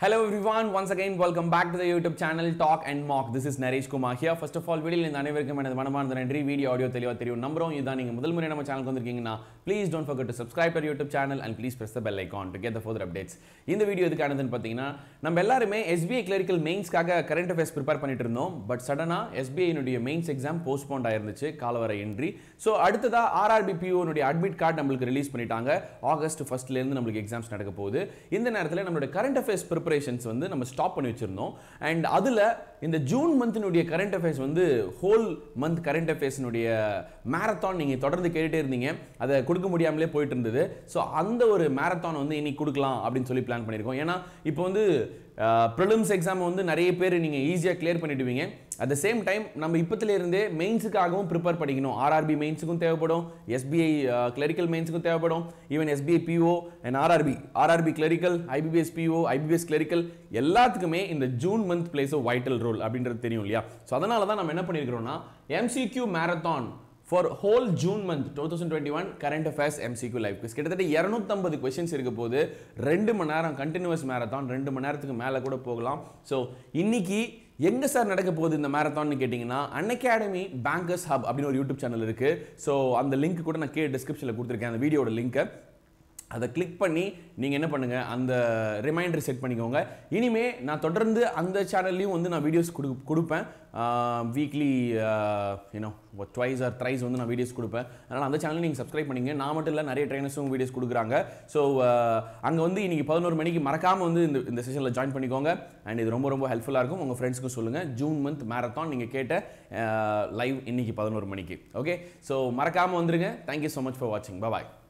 Hello everyone, once again welcome back to the YouTube channel Talk and Mock. This is Naresh Kumar here. First of all, வீடியோவில் இந்த அனைவருக்கும் எனது மனமார்ந்த நன்றி video audio தெளிவாக தெரியும் நம்புறோம் இதான் நீங்கள் முதல் முறை நம்ம சேனலுக்கு வந்திருக்கீங்கன்னா please don't forget to subscribe our YouTube channel and please press the bell icon to get the further updates. இந்த வீடியோ எதுக்கானதுன்னு பார்த்தீங்கன்னா நம்ம எல்லாருமே எஸ்பிஐ கிளரிக்கல் மெயின்ஸ்க்காக கரண்ட் அஃபேர்ஸ் ப்ரிப்பேர் பண்ணிட்டு இருந்தோம் பட் சடனாக எஸ்பிஐனுடைய மெயின்ஸ் எக்ஸாம் போஸ்ட்போண்ட் ஆயிருந்துச்சு காலவர என்ட்ரி ஸோ அடுத்ததா ஆர்ஆர்பி பிஓனுடைய அட்மிட் கார்டு நம்மளுக்கு ரிலீஸ் பண்ணிட்டாங்க ஆகஸ்ட் ஃபர்ஸ்ட்லேருந்து நம்மளுக்கு எக்ஸாம்ஸ் நடக்க போகுது இந்த நேரத்தில் நம்மளோட கரண்ட் அஃபேர்ஸ் ப்ரிப்பரேஷன்ஸ் வந்து நம்ம ஸ்டாப் பண்ணி வச்சிருந்தோம் அண்ட் அதில் இந்த ஜூன் மந்தினுடைய கரண்ட் அஃபேர்ஸ் வந்து ஹோல் மந்த் கரண்ட் அஃபேர்ஸ்னுடைய மேரத்தான் நீங்கள் தொடர்ந்து கேட்டுட்டே இருந்தீங்க அதை கொடுக்க முடியாமலே போயிட்டு இருந்தது ஸோ அந்த ஒரு மேரத்தான் வந்து இன்னைக்கு கொடுக்கலாம் அப்படின்னு சொல்லி பிளான் பண்ணியிருக்கோம் ஏன்னா இப்போ வந்து ப்ரிலிம்ஸ் எக்ஸாம் வந்து நிறைய பேர் நீங்கள் ஈஸியாக கிளியர் பண்ணிடுவீங்க அட் த சேம் டைம் நம்ம இப்பத்துல இருந்தே மெயின்ஸுக்காகவும் ப்ரிப்பேர் படிக்கணும் ஆர்ஆர்பி மெயின்ஸுக்கும் தேவைப்படும் எஸ்பிஐ கிளரிக்கல் மெயின்ஸுக்கும் தேவைப்படும் even SBI PO and RRB RRB clerical IBPS PO IBPS clerical எல்லாத்துக்குமே இந்த June month place vital role அப்படின்றது தெரியும் இல்லையா ஸோ அதனால தான் நம்ம என்ன பண்ணியிருக்கிறோம்னா MCQ marathon for whole June month two thousand twenty one current affairs MCQ live quiz கிட்டத்தட்ட இரநூத்தம்பது கொஸ்டின்ஸ் இருக்க போது ரெண்டு மணி நேரம் கண்டினியூஸ் மேரத்தான் ரெண்டு மணி நேரத்துக்கு மேலே கூட போகலாம் ஸோ இன்னைக்கு எங்க சார் நடக்க போகுது இந்த மேரத்தான்னு கேட்டிங்கன்னா அன்அகாடமி பேங்கர்ஸ் ஹப் அப்படின்னு ஒரு யூடியூப் சேனல் இருக்கு ஸோ அந்த லிங்க் கூட நான் கீழே டிஸ்கிரிப்ஷனில் கொடுத்துருக்கேன் அந்த வீடியோட லிங்க்கை அதை கிளிக் பண்ணி நீங்கள் என்ன பண்ணுங்கள் அந்த ரிமைண்டர் செட் பண்ணிக்கோங்க இனிமே நான் தொடர்ந்து அந்த சேனல்லையும் வந்து நான் வீடியோஸ் கொடு கொடுப்பேன் weekly you know twice or thrice வந்து நான் வீடியோஸ் கொடுப்பேன் அதனால் அந்த சேனல் நீங்கள் சப்ஸ்கிரைப் பண்ணிங்க நான் மட்டும் இல்லை நிறைய ட்ரைனர்ஸும் வீடியோஸ் கொடுக்குறாங்க ஸோ அங்கே வந்து இன்றைக்கி பதினோரு மணிக்கு மறக்காமல் வந்து இந்த இந்த செஷனில் ஜாயின் பண்ணிக்கோங்க அண்ட் இது ரொம்ப ரொம்ப ஹெல்ப்ஃபுல்லாக இருக்கும் உங்கள் ஃப்ரெண்ட்ஸ்க்கும் சொல்லுங்கள் ஜூன் மந்த் மேரத்தான் நீங்கள் கேட்ட லைவ் இன்னைக்கு பதினோரு மணிக்கு ஓகே ஸோ மறக்காமல் வந்துருங்க தேங்க்யூ ஸோ மச் ஃபார் வாட்சிங் பாய்